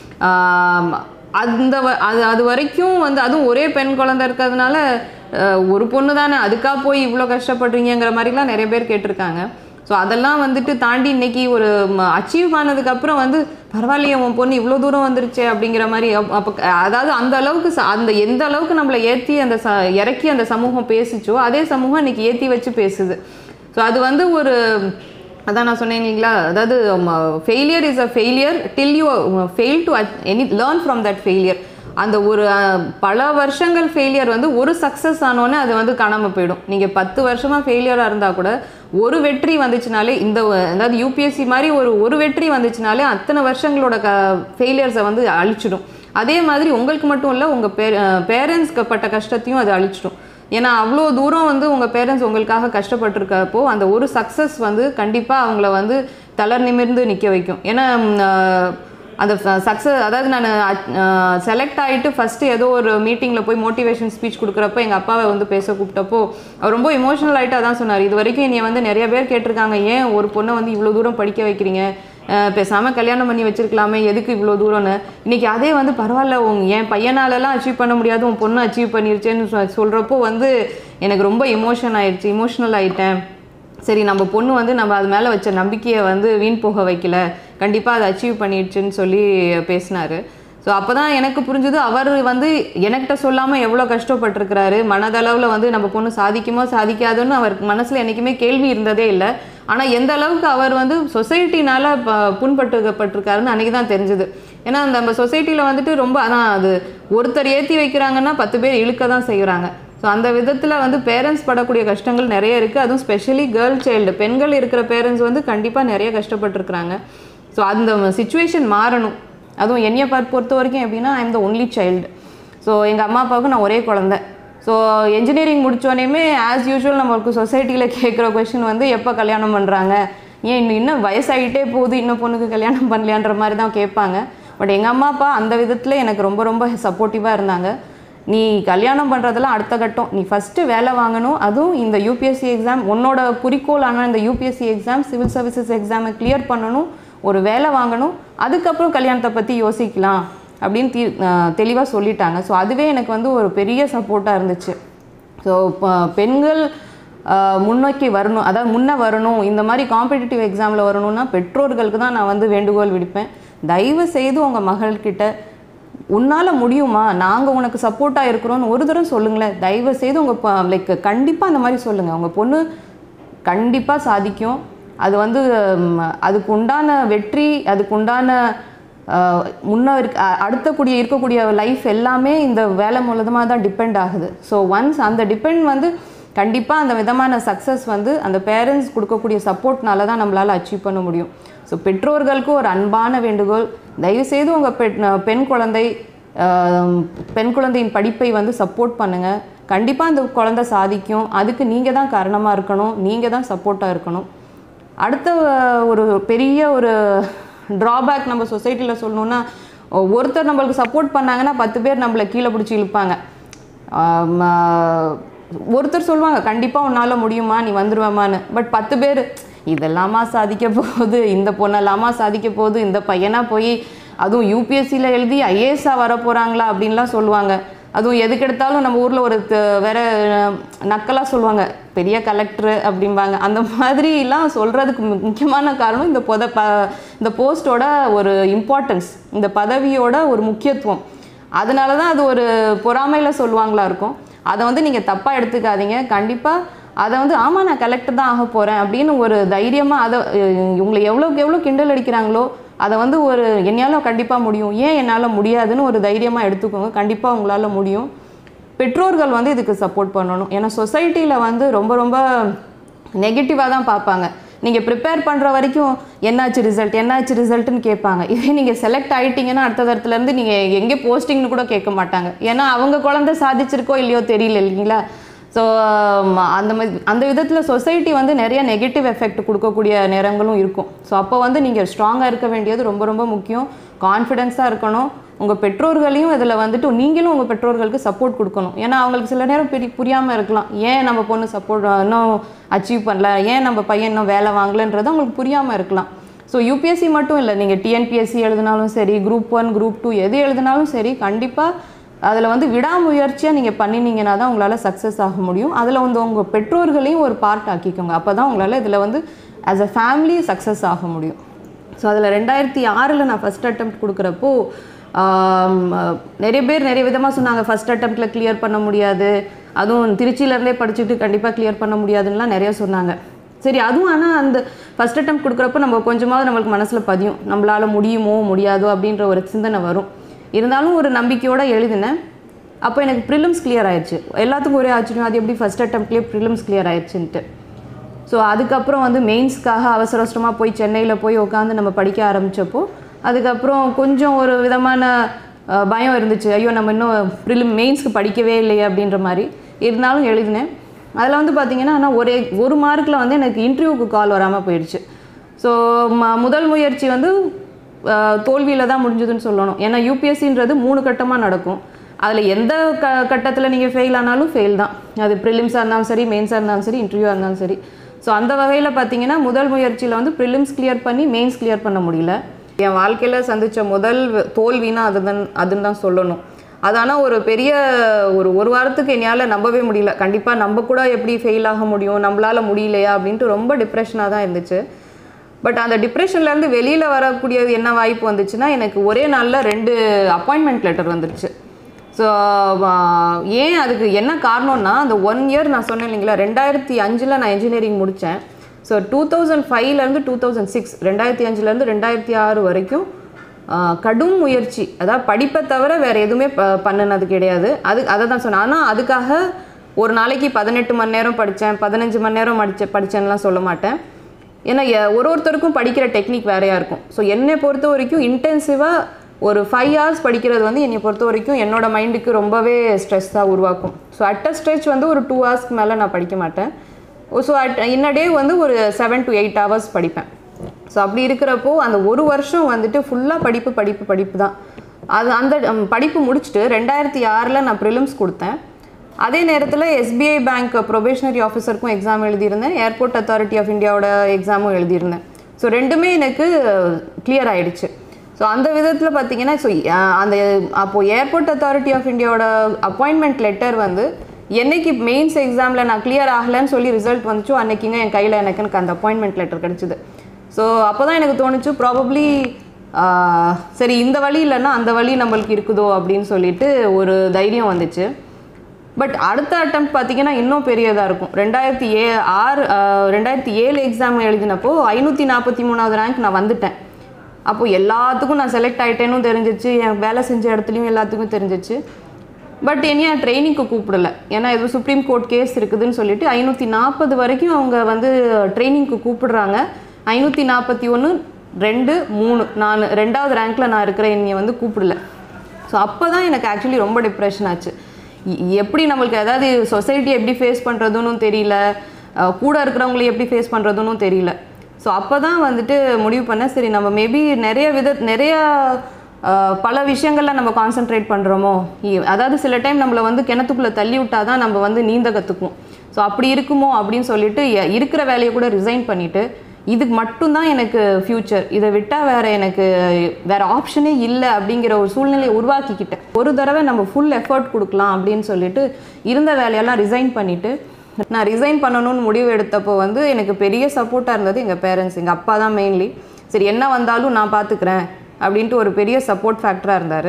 ஆம், அந்த வ- அது அது வரைக்கும் வந்து அதுவும் ஒரே பெண் குழந்தை இருக்கிறதுனால அஹ், ஒரு பொண்ணு தானே அதுக்காக போய் இவ்வளோ கஷ்டப்படுறீங்கிற மாதிரிலாம் நிறைய பேர் கேட்டிருக்காங்க ஸோ அதெல்லாம் வந்துட்டு தாண்டி இன்னைக்கு ஒரு அச்சீவ் ஆனதுக்கப்புறம் வந்து பரவாயில்லையே உன் பொண்ணு இவ்வளோ தூரம் வந்துருச்சே அப்படிங்கிற மாதிரி அப்- அப்போ அதாவது அந்த அளவுக்கு ச- அந்த எந்த அளவுக்கு நம்மளை ஏற்றி அந்த ச இறக்கி அந்த சமூகம் பேசிச்சோ அதே சமூகம் இன்னைக்கு ஏற்றி வச்சு பேசுது ஸோ அது வந்து ஒரு அதான் நான் சொன்னேன் இல்லைங்களா அதாவது failure is a failure till you fail to any learn from that failure அந்த ஒரு அஹ், பல வருஷங்கள் ஃபெயிலியர் வந்து ஒரு சக்ஸஸ் ஆனோன்னே அது வந்து காணாமல் போயிடும் நீங்கள் பத்து வருஷமாக ஃபெயிலியராக இருந்தால் கூட ஒரு வெற்றி வந்துச்சுனாலே இந்த வ- அதாவது யூபிஎஸ்சி மாதிரி ஒரு ஒரு வெற்றி வந்துச்சுனாலே அத்தனை வருஷங்களோட க ஃபெயிலியர்ஸை வந்து அழிச்சிடும் அதே மாதிரி உங்களுக்கு மட்டும் இல்லை உங்கள் பே பேரண்ட்ஸ்க்கு பட்ட கஷ்டத்தையும் அது அழிச்சிடும் ஏன்னா அவ்வளோ தூரம் வந்து உங்கள் பேரண்ட்ஸ் உங்களுக்காக கஷ்டப்பட்டிருக்கப்போ அந்த ஒரு சக்ஸஸ் வந்து கண்டிப்பாக அவங்கள வந்து தளர் நிமிர்ந்து நிற்க வைக்கும் ஏன்னா ம், ஆஹ், அந்த சக்ஸஸ் அதாவது நான் செலக்ட் ஆகிட்டு ஃபஸ்ட்டு ஏதோ ஒரு மீட்டிங்கில் போய் மோட்டிவேஷன் ஸ்பீச் கொடுக்குறப்ப எங்கள் அப்பாவை வந்து பேச கூப்பிட்டப்போ அவர் ரொம்ப இமோஷனல் ஆகிட்டு அதான் சொன்னார் இது வரைக்கும் என்னை வந்து நிறைய பேர் கேட்டிருக்காங்க ஏன் ஒரு பொண்ணை வந்து இவ்வளோ தூரம் படிக்க வைக்கிறீங்க அஹ் பேசாம கல்யாணம் பண்ணி வச்சிருக்கலாமே எதுக்கு இவ்வளோ தூரம்னு இன்னைக்கு அதே வந்து பரவாயில்ல உங்க என் பையனாலலாம் அச்சீவ் பண்ண முடியாது உன் பொண்ணு அச்சீவ் பண்ணிருச்சேன்னு சொ- சொல்றப்போ வந்து எனக்கு ரொம்ப இமோஷன் ஆயிடுச்சு இமோஷனல் ஆயிட்டேன் சரி நம்ம பொண்ணு வந்து நம்ம அது மேலே வச்ச நம்பிக்கையை வந்து வீண் போக வைக்கல கண்டிப்பாக அதை அச்சீவ் பண்ணிடுச்சுன்னு சொல்லி பேசினாரு ஸோ அப்போ தான் எனக்கு புரிஞ்சுது அவர் வந்து எனக்கிட்ட சொல்லாமல் எவ்வளோ கஷ்டப்பட்டிருக்கிறாரு மனதளவில் வந்து நம்ம பொண்ணு சாதிக்குமோ சாதிக்காதுன்னு அவர் மனசில் என்றைக்குமே கேள்வி இருந்ததே இல்லை ஆனால் எந்த அளவுக்கு அவர் வந்து சொசைட்டினால ப புண்பட்டுப்பட்டிருக்காருன்னு அன்றைக்கி தான் தெரிஞ்சுது ஏன்னா நம்ம சொசைட்டியில் வந்துட்டு ரொம்ப அதான் அது ஒருத்தர் ஏற்றி வைக்கிறாங்கன்னா பத்து பேர் இழுக்க தான் செய்கிறாங்க ஸோ அந்த விதத்தில் வந்து பேரண்ட்ஸ் படக்கூடிய கஷ்டங்கள் நிறைய இருக்குது அதுவும் ஸ்பெஷலி கேர்ள் சைல்டு பெண்கள் இருக்கிற பேரண்ட்ஸ் வந்து கண்டிப்பாக நிறைய கஷ்டப்பட்டிருக்கிறாங்க ஸோ அந்த சுச்சுவேஷன் மாறணும் அதுவும் என்னைய பார்த்து பொறுத்த வரைக்கும் எப்படின்னா I'm the only child so எங்கள் அம்மா அப்பாவுக்கு நான் ஒரே குழந்தை ஸோ என்ஜினியரிங் முடித்தோடனேமே ஆஸ் யூஷுவல் நம்மளுக்கு சொசைட்டியில் கேட்குற கொஷின் வந்து எப்போ கல்யாணம் பண்ணுறாங்க ஏன் இன்னும் இன்னும் வயசாகிட்டே போகுது இன்னும் பொண்ணுக்கு கல்யாணம் பண்ணலையான்ற மாதிரி தான் கேட்பாங்க பட் எங்கள் அம்மா அப்பா அந்த விதத்தில் எனக்கு ரொம்ப ரொம்ப சப்போர்ட்டிவாக இருந்தாங்க நீ கல்யாணம் பண்ணுறதெல்லாம் அடுத்த கட்டம் நீ ஃபஸ்ட்டு வேலை வாங்கணும் அதுவும் இந்த யூபிஎஸ்சி எக்ஸாம் உன்னோட குறிக்கோளான இந்த யூபிஎஸ்சி எக்ஸாம் சிவில் சர்வீசஸ் எக்ஸாமை கிளியர் பண்ணணும் ஒரு வேலை வாங்கணும் அதுக்கப்புறம் கல்யாணத்தை பற்றி யோசிக்கலாம் அப்படின்னு தீ தெளிவாக சொல்லிட்டாங்க ஸோ அதுவே எனக்கு வந்து ஒரு பெரிய சப்போர்ட்டாக இருந்துச்சு ஸோ பெண்கள் ஆஹ், முன்னோக்கி வரணும் அதாவது முன்ன வரணும் இந்த மாதிரி காம்படிட்டிவ் எக்ஸாமில் வரணும்னா பெற்றோர்களுக்கு தான் நான் வந்து வேண்டுகோள் விடுப்பேன் தயவு செய்து உங்கள் மகள்கிட்ட உன்னால் முடியுமா நாங்கள் உனக்கு சப்போர்ட்டாக இருக்கிறோன்னு ஒரு தடவை சொல்லுங்களேன் தயவு செய்து உங்கள் லைக் கண்டிப்பாக அந்த மாதிரி சொல்லுங்கள் உங்கள் பொண்ணு கண்டிப்பாக சாதிக்கும் அது வந்து ம், அதுக்கு உண்டான வெற்றி அதுக்கு உண்டான ஆஹ், முன்ன இருக்க அ- அடுத்த கூடிய இருக்கக்கூடிய லைஃப் எல்லாமே இந்த வேலை மூலமாக தான் டிபெண்ட் ஆகுது ஸோ ஒன்ஸ் அந்த டிபெண்ட் வந்து கண்டிப்பாக அந்த விதமான சக்ஸஸ் வந்து அந்த பேரண்ட்ஸ் கொடுக்கக்கூடிய சப்போர்ட்னால தான் நம்மளால் அச்சீவ் பண்ண முடியும் ஸோ பெற்றோர்களுக்கு ஒரு அன்பான வேண்டுகோள் தயவுசெய்து உங்கள் பெண் பெண் குழந்தை ஆஹ், பெண் குழந்தையின் படிப்பை வந்து சப்போர்ட் பண்ணுங்கள் கண்டிப்பாக அந்த குழந்தை சாதிக்கும் அதுக்கு நீங்கள் தான் காரணமாக இருக்கணும் நீங்கள் தான் சப்போர்ட்டாக இருக்கணும் அடுத்த அஹ், ஒரு பெரிய ஒரு ட்ராபேக் நம்ம சொசைட்டியில் சொல்லணுன்னா ஒருத்தர் நம்மளுக்கு சப்போர்ட் பண்ணாங்கன்னா பத்து பேர் நம்மளை கீழே பிடிச்சி இழுப்பாங்க ஆம், ஆஹ், ஒருத்தர் சொல்லுவாங்க கண்டிப்பாக உன்னால் முடியுமா நீ வந்துருவேமான்னு பட் பத்து பேர் இதெல்லாமா சாதிக்க போகுது இந்த பொண்ணெல்லாமா சாதிக்க போகுது இந்த பையனா போய் அதுவும் யூபிஎஸ்சியில் எழுதி ஐஏஎஸ்ஸாக வர போகிறாங்களா அப்படின்லாம் சொல்லுவாங்க அதுவும் எதுக்கு எடுத்தாலும் நம்ம ஊரில் ஒரு த- வேற நக்கலாக சொல்லுவாங்க பெரிய கலெக்டர் அப்படிம்பாங்க அந்த மாதிரிலாம் சொல்கிறதுக்கு முக்கியமான காரணம் இந்த பொத ப இந்த போஸ்ட்டோட ஒரு இம்பார்ட்டன்ஸ் இந்த பதவியோட ஒரு முக்கியத்துவம் அதனால தான் அது ஒரு பொறாமையில் சொல்லுவாங்களா இருக்கும் அதை வந்து நீங்கள் தப்பாக எடுத்துக்காதீங்க கண்டிப்பாக அதை வந்து ஆமாம் நான் கலெக்டர் தான் ஆக போகிறேன் அப்படின்னு ஒரு தைரியமாக அதை அஹ், உங்களை எவ்வளோக்கு எவ்வளோ கிண்டல் அடிக்கிறாங்களோ அதை வந்து ஒரு என்னால் கண்டிப்பாக முடியும் ஏன் என்னால் முடியாதுன்னு ஒரு தைரியமாக எடுத்துக்கோங்க கண்டிப்பாக உங்களால் முடியும் பெற்றோர்கள் வந்து இதுக்கு சப்போர்ட் பண்ணணும் ஏன்னா சொசைட்டியில் வந்து ரொம்ப ரொம்ப நெகட்டிவாக தான் பார்ப்பாங்க நீங்கள் ப்ரிப்பேர் பண்ணுற வரைக்கும் என்னாச்சு ரிசல்ட் என்னாச்சு ரிசல்ட்னு கேட்பாங்க இதே நீங்கள் செலக்ட் ஆகிட்டீங்கன்னா அடுத்த தரத்துலேருந்து நீங்கள் எங்கே போஸ்டிங்னு கூட கேட்க மாட்டாங்க ஏன்னா அவங்க குழந்தை சாதிச்சிருக்கோ இல்லையோ தெரியல இல்லைங்களா ஸோ அந்த மாதிரி அந்த விதத்தில் சொசைட்டி வந்து நிறைய நெகட்டிவ் எஃபெக்ட் கொடுக்கக்கூடிய நேரங்களும் இருக்கும் ஸோ அப்போ வந்து நீங்கள் ஸ்ட்ராங்காக இருக்க வேண்டியது ரொம்ப ரொம்ப முக்கியம் கான்ஃபிடென்ஸாக இருக்கணும் உங்கள் பெற்றோர்களையும் இதில் வந்துட்டு நீங்களும் உங்கள் பெற்றோர்களுக்கு சப்போர்ட் கொடுக்கணும் ஏன்னா அவங்களுக்கு சில நேரம் பெரிய புரியாமல் இருக்கலாம் ஏன் நம்ம பொண்ணு சப்போர்ட் இன்னும் அச்சீவ் பண்ணல ஏன் நம்ம பையன் இன்னும் வேலை வாங்கலன்றது அவங்களுக்கு புரியாமல் இருக்கலாம் ஸோ யூபிஎஸ்சி மட்டும் இல்லை நீங்கள் டிஎன்பிஎஸ்சி எழுதினாலும் சரி குரூப் ஒன் குரூப் டூ எது எழுதினாலும் சரி கண்டிப்பாக அதில் வந்து விடாமுயற்சியாக நீங்கள் பண்ணினீங்கன்னா தான் உங்களால் சக்ஸஸ் ஆக முடியும் அதில் வந்து உங்கள் பெற்றோர்களையும் ஒரு பார்ட் ஆக்கிக்கோங்க அப்போ தான் உங்களால் இதில் வந்து ஆஸ் அ ஃபேமிலி சக்ஸஸ் ஆக முடியும் ஸோ அதில் ரெண்டாயிரத்தி ஆறில் நான் ஃபஸ்ட் attempt கொடுக்குறப்போ ஆம், நிறைய பேர் நிறைய விதமாக சொன்னாங்க ஃபஸ்ட் அட்டம்ப்டில் கிளியர் பண்ண முடியாது அதுவும் திருச்சியிலேருந்தே படிச்சுட்டு கண்டிப்பாக கிளியர் பண்ண முடியாதுன்னுலாம் நிறைய சொன்னாங்க சரி அதுவும் ஆனால் அந்த ஃபஸ்ட் attempt கொடுக்குறப்போ நம்ம கொஞ்சமாவது நம்மளுக்கு மனசில் பதியும் நம்மளால் முடியுமோ முடியாதோ அப்படின்ற ஒரு சிந்தனை வரும் இருந்தாலும் ஒரு நம்பிக்கையோடு எழுதினேன் அப்போ எனக்கு ப்ரிலிம்ஸ் clear ஆயிடுச்சு எல்லாத்துக்கும் ஒரே ஆச்சரியம் அது எப்படி ஃபஸ்ட் அட்டம்ப்ட்லேயே ப்ரிலிம்ஸ் clear ஆயிடுச்சுன்ட்டு ஸோ அதுக்கப்புறம் வந்து மெயின்ஸ்க்காக அவசர அவசரமாக போய் சென்னையில் போய் உட்காந்து நம்ம படிக்க ஆரம்பித்தப்போ அதுக்கப்புறம் கொஞ்சம் ஒரு விதமான அஹ், பயம் இருந்துச்சு ஐயோ நம்ம இன்னும் ப்ரிலிம் மெயின்ஸ்க்கு படிக்கவே இல்லையே அப்படின்ற மாதிரி இருந்தாலும் எழுதினேன் அதில் வந்து பார்த்தீங்கன்னா ஆனால் ஒரே ஒரு மார்க்கில் வந்து எனக்கு இன்டர்வியூக்கு கால் வராமல் போயிடுச்சு ஸோ ம முதல் முயற்சி வந்து தோல்வியில் தான் முடிஞ்சதுன்னு சொல்லணும் ஏன்னா யூபிஎஸ்சின்றது மூணு கட்டமாக நடக்கும் அதில் எந்த க கட்டத்தில் நீங்கள் ஃபெயில் ஆனாலும் ஃபெயில் தான் அது ப்ரிலிம்ஸாக இருந்தாலும் சரி மெயின்ஸாக இருந்தாலும் சரி இன்டர்வியூவாக இருந்தாலும் சரி ஸோ அந்த வகையில் பார்த்தீங்கன்னா முதல் முயற்சியில் வந்து ப்ரிலிம்ஸ் கிளியர் பண்ணி மெயின்ஸ் கிளியர் பண்ண முடியல என் வாழ்க்கையில் சந்தித்த முதல் வ- தோல்வினா அதுதான் அதுன்னு தான் சொல்லணும் அது ஆனால் ஒரு பெரிய ஒரு ஒரு வாரத்துக்கு என்னால் நம்பவே முடியல கண்டிப்பாக நம்ம கூட எப்படி ஃபெயில் ஆக முடியும் நம்மளால முடியலையா அப்படின்ட்டு ரொம்ப டிப்ரெஷனாக தான் இருந்துச்சு பட் அந்த டிப்ரெஷன்லேருந்து வெளியில் வரக்கூடியது என்ன வாய்ப்பு வந்துச்சுன்னா எனக்கு ஒரே நாளில் ரெண்டு அப்பாயின்மெண்ட் லெட்டர் வந்துருச்சு ஸோ ஏன் அதுக்கு என்ன காரணம்னா அந்த ஒன் இயர் நான் சொன்னேன் இல்லைங்களா ரெண்டாயிரத்தி அஞ்சில் நான் இன்ஜினியரிங் முடித்தேன் ஸோ டூ தௌசண்ட் ஃபைவ்லேருந்து டூ தௌசண்ட் சிக்ஸ் ரெண்டாயிரத்தி அஞ்சுலேருந்து ரெண்டாயிரத்தி ஆறு வரைக்கும் ஆஹ், கடும் முயற்சி அதாவது படிப்பை தவிர வேறு எதுவுமே ப பண்ணினது கிடையாது அது அதை தான் சொன்னேன் ஆனால் அதுக்காக ஒரு நாளைக்கு பதினெட்டு மணி நேரம் படித்தேன் பதினஞ்சு மணி நேரம் படிச்ச படித்தேன்லாம் சொல்ல மாட்டேன் ஏன்னா எ- ஒரு ஒருத்தருக்கும் படிக்கிற டெக்னிக் வேறையாக இருக்கும் ஸோ என்னை பொறுத்த வரைக்கும் இன்டென்சிவாக ஒரு ஃபைவ் ஹவர்ஸ் படிக்கிறது வந்து என்னை பொறுத்த வரைக்கும் என்னோட மைண்டுக்கு ரொம்பவே ஸ்ட்ரெஸ்ஸாக உருவாக்கும் ஸோ அட் அ ஸ்ட்ரெச் வந்து ஒரு டூ ஹவர்ஸ்க்கு மேலே நான் படிக்க மாட்டேன் ஸோ அட் இன்ன டே வந்து ஒரு செவன் டு எயிட் ஹவர்ஸ் படிப்பேன் ஸோ அப்படி இருக்கிறப்போ அந்த ஒரு வருஷம் வந்துட்டு ஃபுல்லாக படிப்பு படிப்பு படிப்பு தான் அது அந்த ம், படிப்பு முடிச்சுட்டு ரெண்டாயிரத்தி ஆறில் நான் ப்ரிலிம்ஸ் கொடுத்தேன் அதே நேரத்தில் எஸ்பிஐ பேங்க் ப்ரொபேஷனரி ஆஃபீஸருக்கும் எக்ஸாம் எழுதியிருந்தேன் ஏர்போர்ட் அத்தாரிட்டி ஆஃப் இந்தியாவோட எக்ஸாமும் எழுதியிருந்தேன் ஸோ ரெண்டுமே எனக்கு கிளியர் ஆயிடுச்சு ஸோ அந்த விதத்தில் பார்த்தீங்கன்னா ஸோ அந்த அப்போது ஏர்போர்ட் அத்தாரிட்டி ஆஃப் இந்தியாவோட அப்பாயின்மெண்ட் லெட்டர் வந்து என்னைக்கு மெயின்ஸ் எக்ஸாமில் நான் கிளியர் ஆகலைன்னு சொல்லி ரிசல்ட் வந்துச்சோ அன்னைக்குங்க என் கையில் எனக்கு எனக்கு அந்த அப்பாயின்மெண்ட் லெட்டர் கிடச்சிது ஸோ அப்போ தான் எனக்கு தோணுச்சு ப்ராபப்ளி சரி இந்த வழி இல்லைன்னா அந்த வழி நம்மளுக்கு இருக்குதோ அப்படின்னு சொல்லிட்டு ஒரு தைரியம் வந்துச்சு பட் அடுத்த அட்டம் பார்த்தீங்கன்னா இன்னும் பெரியதாக இருக்கும் ரெண்டாயிரத்தி ஏ ஆறு ஆஹ், ரெண்டாயிரத்தி ஏழு எக்ஸாம் எழுதினப்போ ஐநூற்றி நாற்பத்தி மூணாவது ரேங்க் நான் வந்துட்டேன் அப்போ எல்லாத்துக்கும் நான் செலக்ட் ஆகிட்டேனும் தெரிஞ்சிச்சு என் வேலை செஞ்ச இடத்துலையும் எல்லாத்துக்கும் தெரிஞ்சிச்சு பட் என்னைய ட்ரைனிங்க்கு கூப்பிடல ஏன்னா ஏதோ சுப்ரீம் கோர்ட் கேஸ் இருக்குதுன்னு சொல்லிட்டு ஐநூற்றி நாற்பது வரைக்கும் அவங்க வந்து ட்ரைனிங்க்கு கூப்பிடுறாங்க ஐநூற்றி நாற்பத்தி ஒன்று ரெண்டு மூணு நான் ரெண்டாவது ரேங்க்கில் நான் இருக்கிற என்னைய வந்து கூப்பிடல ஸோ அப்போ தான் எனக்கு ஆக்சுவலி ரொம்ப டிப்ரெஷன் ஆச்சு இ- எப்படி நம்மளுக்கு அதாவது சொசைட்டி எப்படி ஃபேஸ் பண்ணுறதுன்னு தெரியல அஹ் கூட இருக்கிறவங்களை எப்படி ஃபேஸ் பண்ணுறதுன்னு தெரியல ஸோ அப்போ தான் வந்துட்டு முடிவு பண்ணேன் சரி நம்ம மேபி நிறைய வித நிறைய அஹ், பல விஷயங்களில் நம்ம கான்சென்ட்ரேட் பண்ணுறோமோ அதாவது சில டைம் நம்மளை வந்து கிணத்துக்குள்ளே தள்ளி விட்டால் தான் நம்ம வந்து நீந்த கற்றுக்குவோம் ஸோ அப்படி இருக்குமோ அப்படின்னு சொல்லிட்டு எ- இருக்கிற வேலையை கூட ரிசைன் பண்ணிவிட்டு இதுக்கு மட்டும்தான் எனக்கு ஃப்யூச்சர் இதை விட்டால் வேற எனக்கு வேற ஆப்ஷனே இல்லை அப்படிங்கிற ஒரு சூழ்நிலையை உருவாக்கிக்கிட்டேன் ஒரு தடவை நம்ம ஃபுல் எஃபர்ட் கொடுக்கலாம் அப்படின்னு சொல்லிட்டு இருந்த வேலையெல்லாம் ரிசைன் பண்ணிவிட்டு நான் ரிசைன் பண்ணணும்னு முடிவு எடுத்தப்போ வந்து எனக்கு பெரிய சப்போர்ட்டாக இருந்தது எங்கள் பேரண்ட்ஸ் எங்கள் அப்பா தான் மெயின்லி சரி என்ன வந்தாலும் நான் பார்த்துக்கிறேன் அப்படின்ட்டு ஒரு பெரிய சப்போர்ட் ஃபேக்டராக இருந்தார்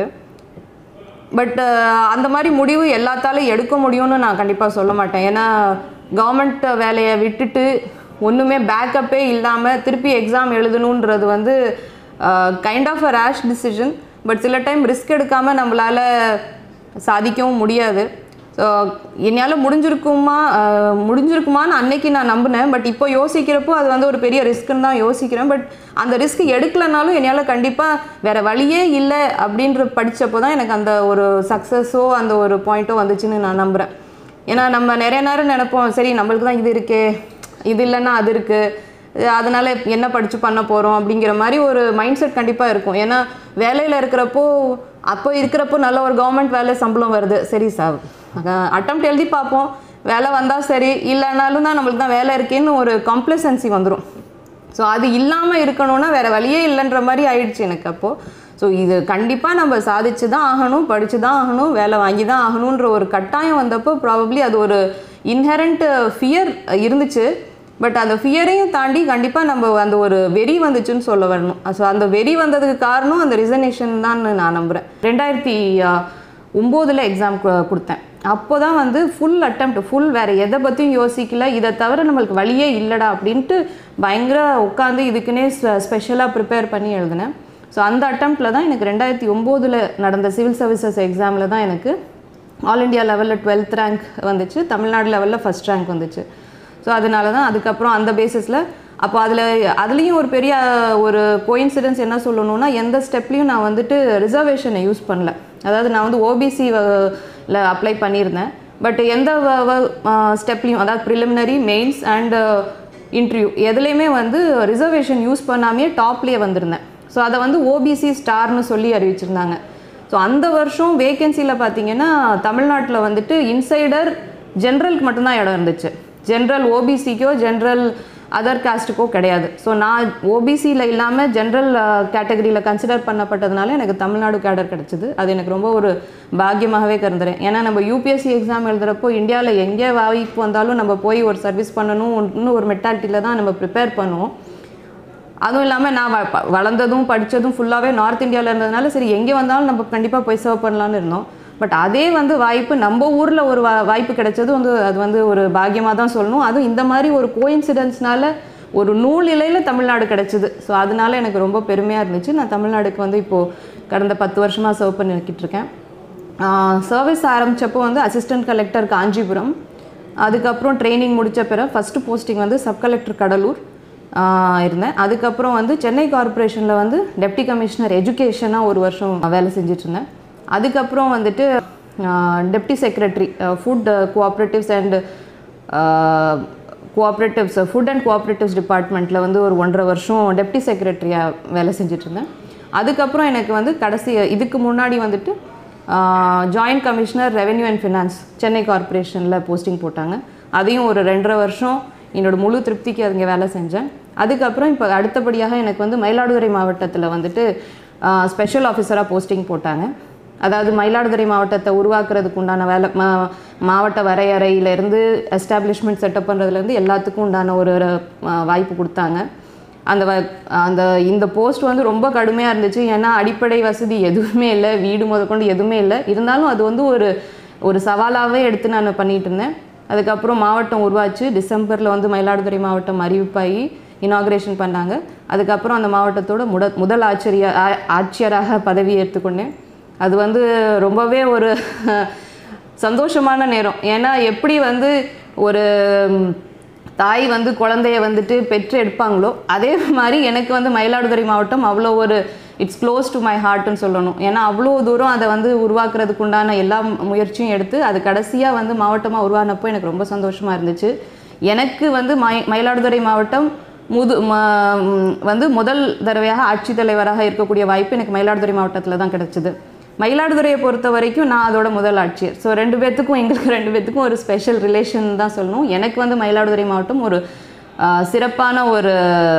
பட் அந்த மாதிரி முடிவு எல்லாத்தாலும் எடுக்க முடியும்னு நான் கண்டிப்பாக சொல்ல மாட்டேன் ஏன்னா கவர்மெண்ட் வேலையை விட்டுட்டு ஒன்றுமே பேக்கப்பே இல்லாமல் திருப்பி எக்ஸாம் எழுதணுன்றது வந்து kind of a rash decision but சில டைம் ரிஸ்க் எடுக்காமல் நம்மளால் சாதிக்கவும் முடியாது ஸோ என்னால் முடிஞ்சிருக்குமா அஹ், முடிஞ்சிருக்குமான்னு அன்னைக்கு நான் நம்பினேன் பட் இப்போ யோசிக்கிறப்போ அது வந்து ஒரு பெரிய ரிஸ்க்குன்னு தான் யோசிக்கிறேன் பட் அந்த ரிஸ்க் எடுக்கலனாலும் என்னால் கண்டிப்பாக வேற வழியே இல்லை அப்படின்ற படித்தப்போ தான் எனக்கு அந்த ஒரு சக்ஸஸோ அந்த ஒரு பாயிண்ட்டோ வந்துச்சுன்னு நான் நம்புகிறேன் ஏன்னா நம்ம நிறைய நேரம் நினைப்போம் சரி நம்மளுக்கு தான் இது இருக்கே இது இல்லைன்னா அது இருக்குது அதனால என்ன படித்து பண்ண போகிறோம் அப்படிங்கிற மாதிரி ஒரு மைண்ட் செட் கண்டிப்பாக இருக்கும் ஏன்னா வேலையில் இருக்கிறப்போ அப்போ இருக்கிறப்போ நல்ல ஒரு கவர்மெண்ட் வேலை சம்பளம் வருது சரி சார் அட்டம் எழுதி பார்ப்போம் வேலை வந்தால் சரி இல்லைனாலும் தான் நம்மளுக்கு தான் வேலை இருக்கேன்னு ஒரு காம்ப்ளசன்சி வந்துடும் ஸோ அது இல்லாமல் இருக்கணும்னா வேறு வழியே இல்லைன்ற மாதிரி ஆயிடுச்சு எனக்கு அப்போது ஸோ இது கண்டிப்பாக நம்ம சாதிச்சு தான் ஆகணும் படித்து தான் ஆகணும் வேலை வாங்கி தான் ஆகணுன்ற ஒரு கட்டாயம் வந்தப்போ ப்ராபப்ளி அது ஒரு இன்ஹெரண்ட் ஃபியர் இருந்துச்சு பட் அந்த ஃபியரையும் தாண்டி கண்டிப்பாக நம்ம அந்த ஒரு வெறி வந்துச்சுன்னு சொல்ல வரணும் ஸோ அந்த வெறி வந்ததுக்கு காரணம் அந்த ரிசர்னேஷன் தான் நான் நம்புகிறேன் ரெண்டாயிரத்தி ஒம்போதில் எக்ஸாம் கொடுத்தேன் அப்போ தான் வந்து ஃபுல் attempt ஃபுல் வேறு எதை பற்றியும் யோசிக்கல இதை தவிர நம்மளுக்கு வழியே இல்லைடா அப்படின்ட்டு பயங்கர உட்காந்து இதுக்குன்னே ஸ்பெஷலாக ப்ரிப்பேர் பண்ணி எழுதினேன் ஸோ அந்த அட்டம்ப்டில் தான் எனக்கு ரெண்டாயிரத்தி ஒம்போதில் நடந்த சிவில் சர்வீசஸ் எக்ஸாமில் தான் எனக்கு ஆல் இண்டியா லெவலில் டுவெல்த் ரேங்க் வந்துச்சு தமிழ்நாடு லெவலில் ஃபஸ்ட் ரேங்க் வந்துச்சு ஸோ அதனால தான் அதுக்கப்புறம் அந்த பேசிஸில் அப்போ அதில் அதுலேயும் ஒரு பெரிய ஒரு கோயின்சிடன்ஸ் என்ன சொல்லணும்னா எந்த ஸ்டெப்லேயும் நான் வந்துட்டு ரிசர்வேஷனை யூஸ் பண்ணல அதாவது நான் வந்து ஓபிசி ல அப்ளை பண்ணியிருந்தேன் பட் எந்த ஸ்டெப்லேயும் அதாவது ப்ரிலிமினரி மெயின்ஸ் அண்ட் இன்டர்வியூ எதுலேயுமே வந்து ரிசர்வேஷன் யூஸ் பண்ணாமே டாப்லேயே வந்திருந்தேன் ஸோ அதை வந்து ஓபிசி ஸ்டார்னு சொல்லி அறிவிச்சிருந்தாங்க ஸோ அந்த வருஷம் வேகன்சியில் பார்த்தீங்கன்னா தமிழ்நாட்டில் வந்துட்டு இன்சைடர் ஜென்ரலுக்கு மட்டும்தான் இடம் இருந்துச்சு ஜென்ரல் ஓபிசிக்கோ ஜென்ரல் அதர் காஸ்ட்டுக்கோ கிடையாது ஸோ நான் ஓபிசியில் இல்லாமல் ஜென்ரல் கேட்டகரியில் கன்சிடர் பண்ணப்பட்டதுனால எனக்கு தமிழ்நாடு கேடர் கிடச்சிது அது எனக்கு ரொம்ப ஒரு பாக்கியமாகவே கருந்துறேன் ஏன்னா நம்ம யூபிஎஸ்சி எக்ஸாம் எழுதுகிறப்போ இந்தியாவில் எங்கே வாய்ப்பு வந்தாலும் நம்ம போய் ஒரு சர்வீஸ் பண்ணணும் இன்னும் ஒரு மெட்டாலிட்டியில் தான் நம்ம ப்ரிப்பேர் பண்ணுவோம் அதுவும் இல்லாமல் நான் வ- ப- வளர்ந்ததும் படித்ததும் ஃபுல்லாகவே நார்த் இந்தியாவில் இருந்ததுனால சரி எங்கே வந்தாலும் நம்ம கண்டிப்பாக போய் சர்வ் பண்ணலான்னு இருந்தோம் பட் அதே வந்து வாய்ப்பு நம்ம ஊரில் ஒரு வா வாய்ப்பு கிடைச்சது வந்து அது வந்து ஒரு பாக்கியமாக தான் சொல்லணும் அதுவும் இந்த மாதிரி ஒரு கோயின்சிடென்ஸ்னால ஒரு நூல் இலையில் தமிழ்நாடு கிடைச்சிது ஸோ அதனால எனக்கு ரொம்ப பெருமையாக இருந்துச்சு நான் தமிழ்நாடுக்கு வந்து இப்போது கடந்த பத்து வருஷமாக சர்வ் பண்ணிக்கிட்டு இருக்கேன் சர்வீஸ் ஆரம்பித்தப்போ வந்து அசிஸ்டன்ட் கலெக்டர் காஞ்சிபுரம் அதுக்கப்புறம் ட்ரைனிங் முடித்த பிறகு ஃபஸ்ட்டு போஸ்டிங் வந்து சப் கலெக்டர் கடலூர் ஆஹ் இருந்தேன் அதுக்கப்புறம் வந்து சென்னை கார்ப்பரேஷனில் வந்து டெப்டி கமிஷனர் எஜுகேஷனாக ஒரு வருஷம் வேலை செஞ்சுட்டு இருந்தேன் அதுக்கப்புறம் வந்துட்டு deputy secretary food cooperatives and cooperatives food and cooperatives டிபார்ட்மெண்ட்டில் வந்து ஒரு ஒன்றரை வருஷம் டெப்டி செக்ரட்டரியாக வேலை செஞ்சுட்டு இருந்தேன் அதுக்கப்புறம் எனக்கு வந்து கடைசி இதுக்கு முன்னாடி வந்துட்டு joint commissioner revenue and finance Chennai கார்ப்பரேஷனில் போஸ்டிங் போட்டாங்க அதையும் ஒரு ரெண்டரை வருஷம் என்னோட முழு திருப்திக்கு அதுங்க வேலை செஞ்சேன் அதுக்கப்புறம் இப்போ அடுத்தபடியாக எனக்கு வந்து மயிலாடுதுறை மாவட்டத்தில் வந்துட்டு ஸ்பெஷல் ஆஃபீஸராக போஸ்டிங் போட்டாங்க அதாவது மயிலாடுதுறை மாவட்டத்தை உருவாக்குறதுக்கு உண்டான வேலை மா மாவட்ட வரையறையிலேருந்து எஸ்டாப்ளிஷ்மெண்ட் செட்டப் பண்ணுறதுலேருந்து எல்லாத்துக்கும் உண்டான ஒரு ஒரு, ஆ, வாய்ப்பு கொடுத்தாங்க அந்த வ அந்த இந்த போஸ்ட் வந்து ரொம்ப கடுமையாக இருந்துச்சு ஏன்னா அடிப்படை வசதி எதுவுமே இல்லை வீடு முதற்கொண்டு எதுவுமே இல்லை இருந்தாலும் அது வந்து ஒரு ஒரு சவாலாகவே எடுத்து நான் பண்ணிட்டு இருந்தேன் அதுக்கப்புறம் மாவட்டம் உருவாச்சு டிசம்பரில் வந்து மயிலாடுதுறை மாவட்டம் அறிவிப்பாகி இனாக்ரேஷன் பண்ணாங்க அதுக்கப்புறம் அந்த மாவட்டத்தோட முட முதல் ஆச்சரிய ஆ- ஆட்சியராக பதவி ஏற்றுக்கொண்டேன் அது வந்து ரொம்பவே ஒரு சந்தோஷமான நேரம் ஏன்னா எப்படி வந்து ஒரு ம், தாய் வந்து குழந்தைய வந்துட்டு பெற்று எடுப்பாங்களோ அதே மாதிரி எனக்கு வந்து மயிலாடுதுறை மாவட்டம் அவ்வளோ ஒரு இட்ஸ் க்ளோஸ் டு மை ஹார்ட்னு சொல்லணும் ஏன்னா அவ்வளோ தூரம் அதை வந்து உருவாக்குறதுக்கு உண்டான எல்லா முயற்சியும் எடுத்து அது கடைசியாக வந்து மாவட்டமாக உருவானப்போ எனக்கு ரொம்ப சந்தோஷமாக இருந்துச்சு எனக்கு வந்து மய மயிலாடுதுறை மாவட்டம் முது ம- ம், வந்து முதல் தடவையாக ஆட்சித் தலைவராக இருக்கக்கூடிய வாய்ப்பு எனக்கு மயிலாடுதுறை மாவட்டத்தில் தான் கிடைச்சிது மயிலாடுதுறையை பொறுத்த வரைக்கும் நான் அதோட முதல் ஆட்சியர் ஸோ ரெண்டு பேர்த்துக்கும் எங்களுக்கு ரெண்டு பேர்த்துக்கும் ஒரு ஸ்பெஷல் ரிலேஷன் தான் சொல்லணும் எனக்கு வந்து மயிலாடுதுறை மாவட்டம் ஒரு ஆ, சிறப்பான ஒரு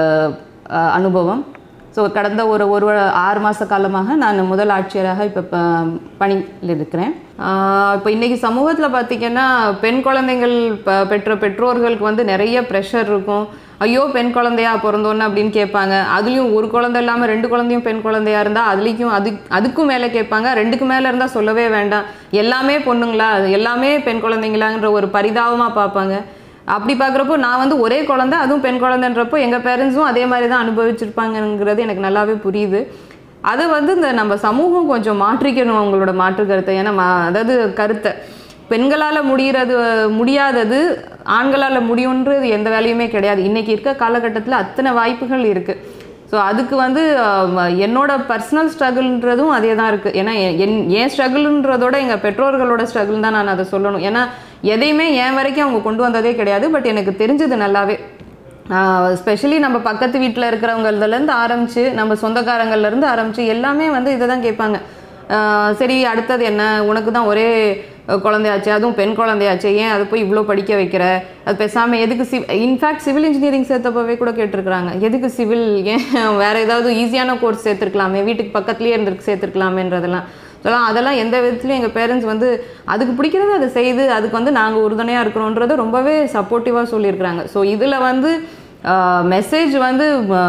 ஆ, அனுபவம் ஸோ கடந்த ஒரு ஒரு வ- ஆறு மாத காலமாக நான் முதல் ஆட்சியராக இப்போ பணியில் இருக்கிறேன் இப்போ இன்றைக்கி சமூகத்தில் பார்த்திங்கன்னா பெண் குழந்தைகள் ப- பெற்ற பெற்றோர்களுக்கு வந்து நிறைய ப்ரெஷர் இருக்கும் ஐயோ பெண் குழந்தையா பிறந்தோன்னு அப்படின்னு கேட்பாங்க அதுலேயும் ஒரு குழந்தை இல்லாமல் ரெண்டு குழந்தையும் பெண் குழந்தையா இருந்தால் அதுலேயும் அது அதுக்கும் மேலே கேட்பாங்க ரெண்டுக்கு மேலே இருந்தால் சொல்லவே வேண்டாம் எல்லாமே பொண்ணுங்களா எல்லாமே பெண் குழந்தைங்களாங்கிற ஒரு பரிதாபமாக பார்ப்பாங்க அப்படி பார்க்குறப்போ நான் வந்து ஒரே குழந்தை அதுவும் பெண் குழந்தைன்றப்போ எங்கள் பேரண்ட்ஸும் அதே மாதிரி தான் அனுபவிச்சிருப்பாங்கங்கிறது எனக்கு நல்லாவே புரியுது அது வந்து இந்த நம்ம சமூகம் கொஞ்சம் மாற்றிக்கணும் அவங்களோட மாற்று கருத்தை ஏன்னா மா- அதாவது கருத்தை பெண்களால் முடிகிறது முடியாதது ஆண்களால் முடியுன்றது எந்த வேலையுமே கிடையாது இன்றைக்கி இருக்க காலகட்டத்தில் அத்தனை வாய்ப்புகள் இருக்குது ஸோ அதுக்கு வந்து ஆம், என்னோட பர்சனல் ஸ்ட்ரகிள்ன்றதும் அதே தான் இருக்குது ஏன்னா எ- என் என் ஸ்ட்ரகிள்ன்றதோட எங்கள் பெற்றோர்களோட ஸ்ட்ரகிள் தான் நான் அதை சொல்லணும் ஏன்னா எதையுமே என் வரைக்கும் அவங்க கொண்டு வந்ததே கிடையாது பட் எனக்கு தெரிஞ்சது நல்லாவே ஸ்பெஷலி நம்ம பக்கத்து வீட்டில் இருக்கிறவங்கலேருந்து ஆரம்பித்து நம்ம சொந்தக்காரங்கள்லேருந்து ஆரம்பித்து எல்லாமே வந்து இதை தான் கேட்பாங்க ஆஹ் சரி அடுத்தது என்ன உனக்கு தான் ஒரே அஹ், குழந்தையாச்சு அதுவும் பெண் குழந்தையாச்சு ஏன் அதை போய் இவ்வளோ படிக்க வைக்கிற அது பேசாமல் எதுக்கு சிவ் இன்ஃபேக்ட் சிவில் இன்ஜினியரிங் சேர்த்தப்பவே கூட கேட்டிருக்கிறாங்க எதுக்கு சிவில் ஏன் வேறு ஏதாவது ஈஸியான கோர்ஸ் சேர்த்துருக்கலாமே வீட்டுக்கு பக்கத்துலேயே இருந்திருக்கு சேர்த்துருக்கலாமேன்றதெல்லாம் அதெல்லாம் அதெல்லாம் எந்த விதத்துலையும் எங்கள் பேரண்ட்ஸ் வந்து அதுக்கு பிடிக்கிறது அதை செய்து அதுக்கு வந்து நாங்கள் உறுதுணையாக இருக்கிறோன்றதை ரொம்பவே சப்போர்ட்டிவாக சொல்லியிருக்கிறாங்க ஸோ இதில் வந்து மெசேஜ் வந்து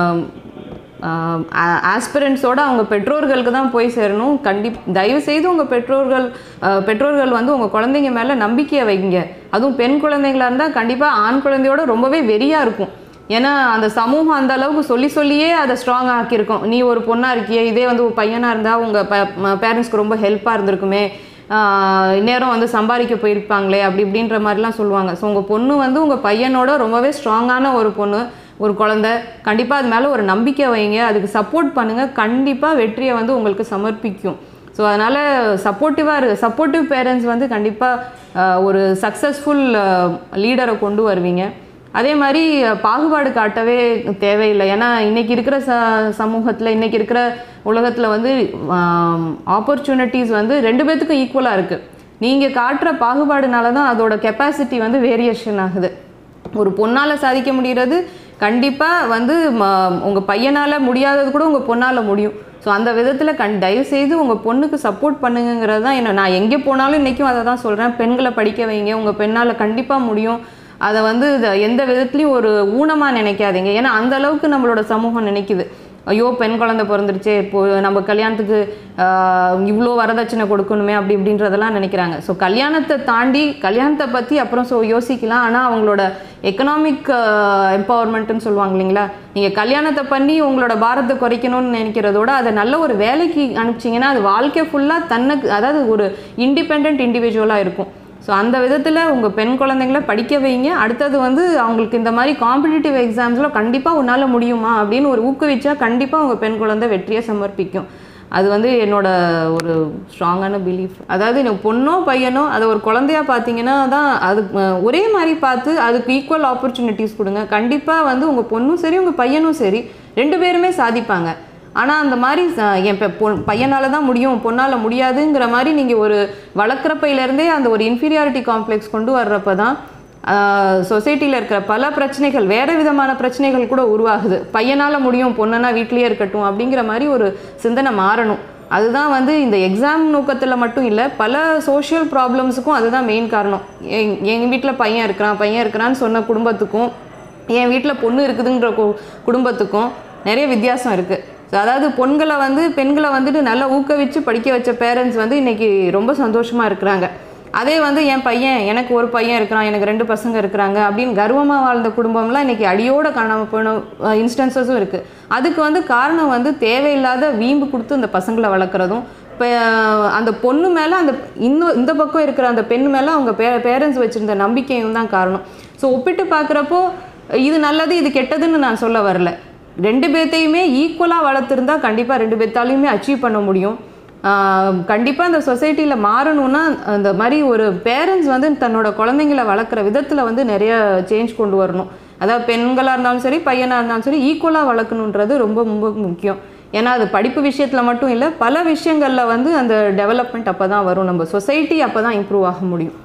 ஆஸ்பிரண்ட்ஸோட அவங்க பெற்றோர்களுக்கு தான் போய் சேரணும் கண்டி தயவு செய்து உங்கள் பெற்றோர்கள் ஆஹ் பெற்றோர்கள் வந்து உங்கள் குழந்தைங்க மேலே நம்பிக்கையை வைங்க அதுவும் பெண் குழந்தைங்களா இருந்தால் கண்டிப்பாக ஆண் குழந்தையோட ரொம்பவே வெறியாக இருக்கும் ஏன்னா அந்த சமூகம் அந்த அளவுக்கு சொல்லி சொல்லியே அதை ஸ்ட்ராங் ஆக்கியிருக்கோம் நீ ஒரு பொண்ணாக இருக்கியே இதே வந்து ஒரு பையனாக இருந்தால் உங்கள் பேரண்ட்ஸ்க்கு ரொம்ப ஹெல்ப்பாக இருந்திருக்குமே ஆஹ் இந்நேரம் வந்து சம்பாதிக்க போயிருப்பாங்களே அப்படி இப்படின்ற மாதிரிலாம் சொல்லுவாங்க ஸோ உங்கள் பொண்ணு வந்து உங்கள் பையனோட ரொம்பவே ஸ்ட்ராங்கான ஒரு பொண்ணு ஒரு குழந்தை கண்டிப்பாக அது மேலே ஒரு நம்பிக்கை வைங்க அதுக்கு சப்போர்ட் பண்ணுங்கள் கண்டிப்பாக வெற்றியை வந்து உங்களுக்கு சமர்ப்பிக்கும் ஸோ அதனால் சப்போர்ட்டிவாக இருக்கு சப்போர்ட்டிவ் பேரண்ட்ஸ் வந்து கண்டிப்பாக ஒரு சக்ஸஸ்ஃபுல் லீடரை கொண்டு வருவீங்க அதே மாதிரி அஹ், பாகுபாடு காட்டவே தேவையில்லை ஏன்னா இன்னைக்கு இருக்கிற ச சமூகத்தில் இன்னைக்கு இருக்கிற உலகத்தில் வந்து ஆப்பர்ச்சுனிட்டிஸ் வந்து ரெண்டு பேத்துக்கும் ஈக்குவலாக இருக்குது நீங்கள் காட்டுற பாகுபாடுனால தான் அதோட கெப்பாசிட்டி வந்து வேரியேஷன் ஆகுது ஒரு பொண்ணால் சாதிக்க முடிகிறது கண்டிப்பாக வந்து உங்கள் பையனால் முடியாதது கூட உங்கள் பொண்ணால் முடியும் ஸோ அந்த விதத்தில் கண் தயவு செய்து உங்கள் பொண்ணுக்கு சப்போர்ட் பண்ணுங்கிறது தான் என்ன நான் எங்கே போனாலும் இன்றைக்கும் அதை தான் சொல்கிறேன் பெண்களை படிக்க வைங்க உங்கள் பெண்ணால் கண்டிப்பாக முடியும் அதை வந்து இத- எந்த விதத்துலையும் ஒரு ஊனமாக நினைக்காதீங்க ஏன்னா அந்த அளவுக்கு நம்மளோட சமூகம் நினைக்குது ஐயோ பெண் குழந்தை பிறந்துருச்சே இப்போ நம்ம கல்யாணத்துக்கு ஆஹ், இவ்வளோ வரதட்சணை கொடுக்கணுமே அப்படி இப்படின்றதெல்லாம் நினைக்கிறாங்க ஸோ கல்யாணத்தை தாண்டி கல்யாணத்தை பற்றி அப்புறம் ஸோ யோசிக்கலாம் ஆனால் அவங்களோட எக்கனாமிக் எம்பவர்மெண்ட்டுன்னு சொல்லுவாங்க இல்லைங்களா நீங்கள் கல்யாணத்தை பண்ணி உங்களோட பாரத்தை குறைக்கணும்னு நினைக்கிறதோட அதை நல்ல ஒரு வேலைக்கு அனுப்பிச்சிங்கன்னா அது வாழ்க்கை ஃபுல்லாக தன்னுக்கு அதாவது ஒரு இண்டிபெண்ட் இண்டிவிஜுவலாக இருக்கும் ஸோ அந்த விதத்தில் உங்கள் பெண் குழந்தைங்கள படிக்க வைங்க அடுத்தது வந்து அவங்களுக்கு இந்த மாதிரி காம்படிட்டிவ் எக்ஸாம்ஸில் கண்டிப்பாக உன்னால் முடியுமா அப்படின்னு ஒரு ஊக்குவிச்சா கண்டிப்பாக உங்கள் பெண் குழந்தை வெற்றியை சமர்ப்பிக்கும் அது வந்து என்னோட ஒரு ஸ்ட்ராங்கான பிலீஃப் அதாவது எனக்கு பொண்ணோ பையனோ அதை ஒரு குழந்தையா பார்த்தீங்கன்னா தான் அது அஹ், ஒரே மாதிரி பார்த்து அதுக்கு ஈக்குவல் ஆப்பர்ச்சுனிட்டிஸ் கொடுங்க கண்டிப்பாக வந்து உங்கள் பொண்ணும் சரி உங்கள் பையனும் சரி ரெண்டு பேருமே சாதிப்பாங்க ஆனால் அந்த மாதிரி ச- என் பெ- பொ பையனால் தான் முடியும் பொண்ணால் முடியாதுங்கிற மாதிரி நீங்கள் ஒரு வளர்க்குறப்பையிலேருந்தே அந்த ஒரு இன்ஃபீரியாரிட்டி காம்ப்ளெக்ஸ் கொண்டு வர்றப்ப தான் சொசைட்டியில் இருக்கிற பல பிரச்சனைகள் வேறு விதமான பிரச்சனைகள் கூட உருவாகுது பையனால் முடியும் பொண்ணுனா வீட்லேயே இருக்கட்டும் அப்படிங்கிற மாதிரி ஒரு சிந்தனை மாறணும் அதுதான் வந்து இந்த எக்ஸாம் நோக்கத்தில் மட்டும் இல்லை பல சோஷியல் ப்ராப்ளம்ஸுக்கும் அதுதான் மெயின் காரணம் எங் எங்கள் வீட்டில் பையன் இருக்கிறான் பையன் இருக்கிறான்னு சொன்ன குடும்பத்துக்கும் என் வீட்டில் பொண்ணு இருக்குதுங்கிற கு- குடும்பத்துக்கும் நிறைய வித்தியாசம் இருக்குது ஸோ அதாவது பொண்களை வந்து பெண்களை வந்துட்டு நல்லா ஊக்குவிச்சு படிக்க வச்ச பேரண்ட்ஸ் வந்து இன்னைக்கு ரொம்ப சந்தோஷமாக இருக்கிறாங்க அதே வந்து என் பையன் எனக்கு ஒரு பையன் இருக்கிறான் எனக்கு ரெண்டு பசங்க இருக்கிறாங்க அப்படின்னு கர்வமாக வாழ்ந்த குடும்பம்லாம் இன்னைக்கு அடியோட காணாமல் போன இன்ஸ்டன்சஸும் இருக்குது அதுக்கு வந்து காரணம் வந்து தேவையில்லாத வீம்பு கொடுத்து அந்த பசங்களை வளர்க்குறதும் இப்போ அந்த பொண்ணு மேலே அந்த இன்னும் இந்த பக்கம் இருக்கிற அந்த பெண் மேலே அவங்க பே பேரண்ட்ஸ் வச்சுருந்த நம்பிக்கையும் தான் காரணம் ஸோ ஒப்பிட்டு பார்க்குறப்போ இது நல்லது இது கெட்டதுன்னு நான் சொல்ல வரல ரெண்டு பேர்த்தையுமே ஈக்குவலாக வளர்த்துருந்தா கண்டிப்பாக ரெண்டு பேர்த்தாலையுமே அச்சீவ் பண்ண முடியும் கண்டிப்பாக இந்த சொசைட்டியில் மாறணும்னா அந்த மாதிரி ஒரு பேரண்ட்ஸ் வந்து தன்னோட குழந்தைங்கள வளர்க்குற விதத்தில் வந்து நிறைய சேஞ்ச் கொண்டு வரணும் அதாவது பெண்களாக இருந்தாலும் சரி பையனாக இருந்தாலும் சரி ஈக்குவலாக வளர்க்கணுன்றது ரொம்ப ரொம்ப முக்கியம் ஏன்னா அது படிப்பு விஷயத்தில் மட்டும் இல்லை பல விஷயங்களில் வந்து அந்த டெவலப்மெண்ட் அப்போ தான் வரும் நம்ம சொசைட்டி அப்போ தான் இம்ப்ரூவ் ஆக முடியும்